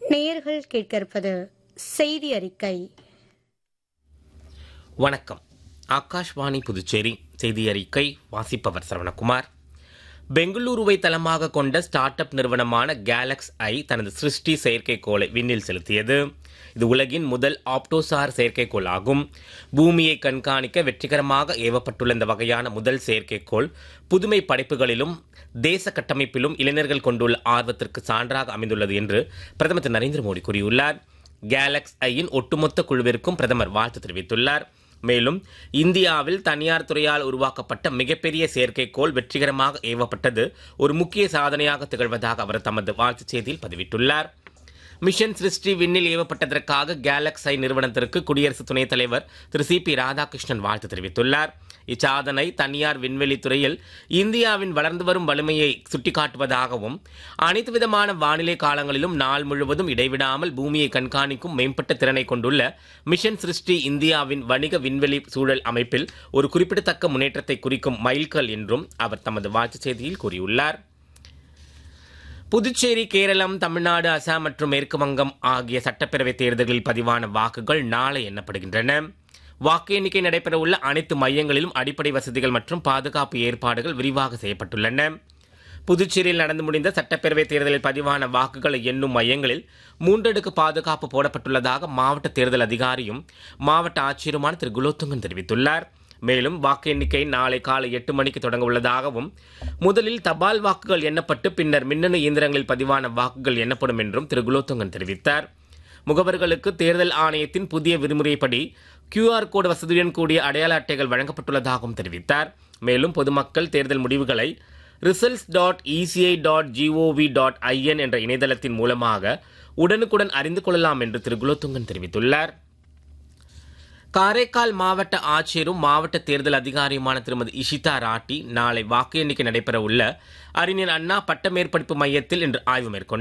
நேயர்கள் கேட்க இருப்பது செய்தி அறிக்கை வணக்கம் ஆகாஷ்வாணி புதுச்சேரி செய்தி அறிக்கை வாசிப்பவர் சரவணகுமார் பெங்களூருவை தளமாக கொண்ட ஸ்டார்ட் அப் நிறுவனமான கேலக்ஸ் ஐ தனது சிருஷ்டி செயற்கைக்கோளை விண்ணில் செலுத்தியது இது உலகின் முதல் ஆப்டோசார் செயற்கைக்கோள் ஆகும் பூமியை கண்காணிக்க வெற்றிகரமாக ஏவப்பட்டுள்ள இந்த வகையான முதல் செயற்கைக்கோள் புதுமை படைப்புகளிலும் தேச கட்டமைப்பிலும் இளைஞர்கள் கொண்டுள்ள ஆர்வத்திற்கு சான்றாக அமைந்துள்ளது என்று பிரதமர் திரு நரேந்திர மோடி கூறியுள்ளார் கேலக்ஸ் ஐயின் ஒட்டுமொத்த குழுவிற்கும் பிரதமர் வாழ்த்து தெரிவித்துள்ளார் மேலும் இந்தியாவில் தனியார் துறையால் உருவாக்கப்பட்ட மிகப்பெரிய செயற்கைக்கோள் வெற்றிகரமாக ஏவப்பட்டது ஒரு முக்கிய சாதனையாக திகழ்வதாக அவர் தமது வாழ்த்துச் செய்தியில் பதிவிட்டுள்ளார் மிஷன் சிருஷ்டி விண்ணில் ஏவப்பட்டதற்காக கேலக்ஸ் ஐ நிறுவனத்திற்கு குடியரசு துணைத் தலைவர் திரு சி பி ராதாகிருஷ்ணன் வாழ்த்து தெரிவித்துள்ளார் இச்சாதனை தனியார் விண்வெளி துறையில் இந்தியாவின் வளர்ந்து வரும் வலிமையை சுட்டிக்காட்டுவதாகவும் அனைத்து விதமான வானிலை காலங்களிலும் நாள் முழுவதும் இடைவிடாமல் பூமியை கண்காணிக்கும் மேம்பட்ட திறனை கொண்டுள்ள மிஷன் சிருஷ்டி இந்தியாவின் வணிக விண்வெளி சூழல் அமைப்பில் ஒரு குறிப்பிடத்தக்க முன்னேற்றத்தை குறிக்கும் மைல்கல் என்றும் அவர் தமது வாழ்த்துச் செய்தியில் கூறியுள்ளார் புதுச்சேரி கேரளம் தமிழ்நாடு அசாம் மற்றும் மேற்கு வங்கம் ஆகிய சட்டப்பேரவை தேர்தல்களில் பதிவான வாக்குகள் நாளை எண்ணப்படுகின்றன வாக்கு எண்ணிக்கை நடைபெறவுள்ள அனைத்து மையங்களிலும் அடிப்படை வசதிகள் மற்றும் பாதுகாப்பு ஏற்பாடுகள் விரிவாக செய்யப்பட்டுள்ளன புதுச்சேரியில் நடந்து முடிந்த சட்டப்பேரவை தேர்தலில் பதிவான வாக்குகளை எண்ணும் மையங்களில் மூன்றடுக்கு பாதுகாப்பு போடப்பட்டுள்ளதாக மாவட்ட தேர்தல் அதிகாரியும் மாவட்ட ஆட்சியருமான திரு குலோத்துங்கன் தெரிவித்துள்ளார் மேலும் வாக்கு எண்ணிக்கை நாளை காலை எட்டு மணிக்கு தொடங்க உள்ளதாகவும் முதலில் தபால் வாக்குகள் எண்ணப்பட்டு பின்னர் மின்னணு இயந்திரங்களில் பதிவான வாக்குகள் எண்ணப்படும் என்றும் திரு குலோத்துங்கன் தெரிவித்தார் முகவர்களுக்கு தேர்தல் ஆணையத்தின் புதிய விதிமுறைப்படி கியூஆர் கோடு வசதியுடன் கூடிய அடையாள அட்டைகள் வழங்கப்பட்டுள்ளதாகவும் தெரிவித்தார் மேலும் பொதுமக்கள் தேர்தல் முடிவுகளை results dot ECI dot GOV dot IN என்ற இணையதளத்தின் மூலமாக உடனுக்குடன் அறிந்து கொள்ளலாம் என்று திரு குலோத்துங்கன் தெரிவித்துள்ளார் காரைக்கால் மாவட்ட ஆட்சியரும் மாவட்ட தேர்தல் அதிகாரியுமான திருமதி இஷிதா ராட்டி நாளை வாக்கு எண்ணிக்கை நடைபெற உள்ள அறிஞர் அண்ணா பட்ட மேற்படிப்பு மையத்தில் இன்று ஆய்வு மேற்கொண்டார்